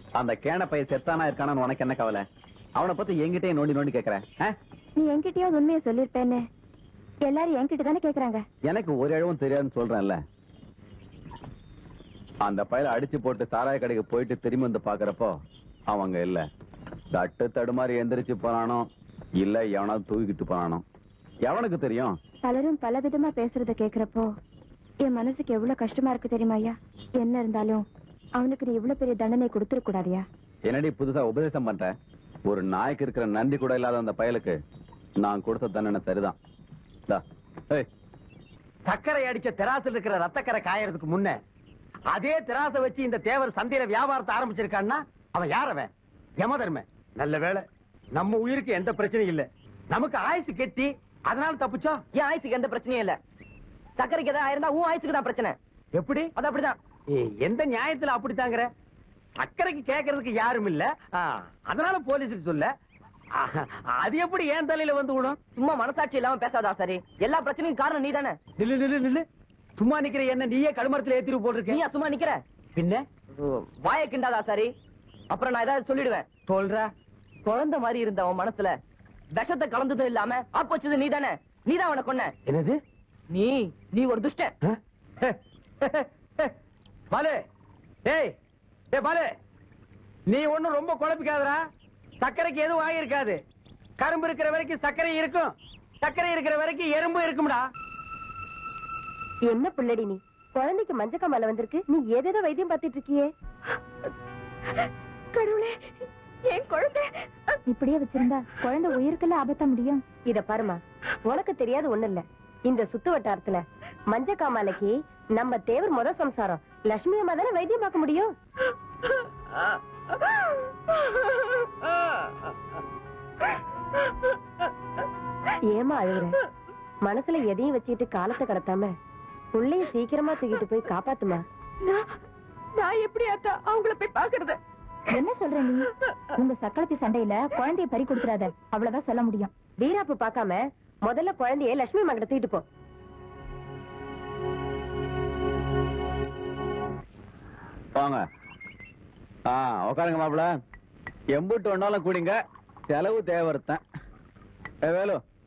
அந்த கேன பைய செத்தானா இருக்கானான்னு உனக்கு என்ன கவலை அவனை பத்தி என்கிட்டயே நோண்டி நோண்டி கேக்குறேன் ஆ? நீ என்கிட்டயோ உண்மையை சொல்லிருப்பேன்னு எல்லாரும் என்கிட்ட தானே கேக்குறாங்க எனக்கு ஒரு இழவும் தெரியாதுன்னு சொல்றேன்ல அந்த பையல அடிச்சு போட்டு சாராய கடைக்கு போயிட்டு திரும்பி வந்து பாக்குறப்போ அவங்க இல்ல தட்டு தடுமாறி எந்திரிச்சு போனானோ இல்ல எவனாவது தூக்கிட்டு போனானோ எவனுக்கு தெரியும் பலரும் பல விதமா பேசுறத கேக்குறப்போ என் மனசுக்கு எவ்வளவு கஷ்டமா இருக்கு தெரியுமா ஐயா என்ன இருந்தாலும் அவனுக்கு நீ இவ்வளவு பெரிய தண்டனை கொடுத்துட கூடாதியா என்னடி புதுசா உபதேசம் பண்ற ஒரு நாய்க்கு இருக்கிற நன்றி கூட இல்லாத அந்த பயலுக்கு நான் கொடுத்த தண்டனை சரிதான் இந்தா. ஏய், சர்க்கரை அடிச்ச தெராசுல இருக்கிற ரத்தக்கரை காயறதுக்கு முன்ன அதே தெராச வச்சு இந்த தேவர் சந்தையில வியாபாரத்தை ஆரம்பிச்சிருக்கான்னா அவன் யார் அவன் யமதர்ம நல்ல வேளை நம்ம உயிருக்கு எந்த பிரச்சனையும் இல்ல நமக்கு ஆயுசு கெட்டி அதனால தப்பிச்சோம் என் ஆயுசுக்கு எந்த பிரச்சனையும் இல்ல சக்கரைக்கு ஏதாவது ஆயிருந்தா உன் ஆயுசுக்கு தான் பிரச்சனை எப்படி அது அப்படிதான் ஏய், எந்த நியாயத்துல அப்படித்தாங்கிற சக்கரைக்கு கேட்கறதுக்கு யாரும் இல்ல ஆ, அதனால போலீஸுக்கு சொல்ல ஆ, அது எப்படி ஏன் தலையில வந்து விடும் சும்மா மனசாட்சி இல்லாம பேசாதா சரி எல்லா பிரச்சனையும் காரணம் நீ தானே நில்லு நில்லு நில்லு சும்மா நிக்கிற என்ன நீயே கடுமரத்துல ஏத்திட்டு நீயா போட்டிருக்க சும்மா நிக்கிற பின்ன வாய கிண்டாதா சரி அப்புறம் நான் ஏதாவது சொல்லிடுவேன் சொல்ற குழந்தை மாதிரி இருந்த அவன் மனசுல விஷத்தை கலந்ததும் இல்லாம ஆப்பு வச்சது நீ தானே நீ தான் அவனை கொன்ன என்னது நீ நீ ஒரு துஷ்டன் பாலு டேய் டேய் பாலு நீ ஒண்ணும் ரொம்ப குழப்பிக்காதடா சர்க்கரைக்கு எதுவும் ஆகியிருக்காது கரும்பு இருக்கிற வரைக்கும் சர்க்கரை இருக்கும் சர்க்கரை இருக்கிற வரைக்கும் எறும்பு இருக்கும்டா என்ன புள்ளடி நீ குழந்தைக்கு மஞ்சக்காமல வந்திருக்கு நீ ஏதேதோ வைத்தியம் பார்த்துட்டு இருக்கியே கடவுளே என் குழந்தை இப்படியே வச்சிருந்தா குழந்தை உயிருக்குள்ள ஆபத்த முடியும் இத பாருமா உனக்கு தெரியாது ஒண்ணு இல்ல இந்த சுத்து வட்டாரத்துல மஞ்சக்காமலைக்கு நம்ம தேவர் முத சம்சாரம் லட்சுமி அம்மா தானே வைத்தியம் பார்க்க முடியும் ஏமா அழுகுற மனசுல எதையும் வச்சுக்கிட்டு காலத்தை கடத்தாம புள்ளைய சீக்கிரமா தூக்கிட்டு போய் காப்பாத்துமா நான் எப்படி அத்தா அவங்கள போய் பாக்குறது என்ன சொல்ற நீ உங்க சக்களத்தி சண்டையில குழந்தைய பறி கொடுத்துறாத அவ்வளவுதான் சொல்ல முடியும் வீராப்பு பார்க்காம முதல்ல குழந்தைய லட்சுமி மகிட்ட தூக்கிட்டு போ வாங்க ஆ உட்காருங்க மாப்பிள எம்புட்டு ஒன்னாலும் கூடிங்க செலவு தேவர்த்தேன் ஏ வேலு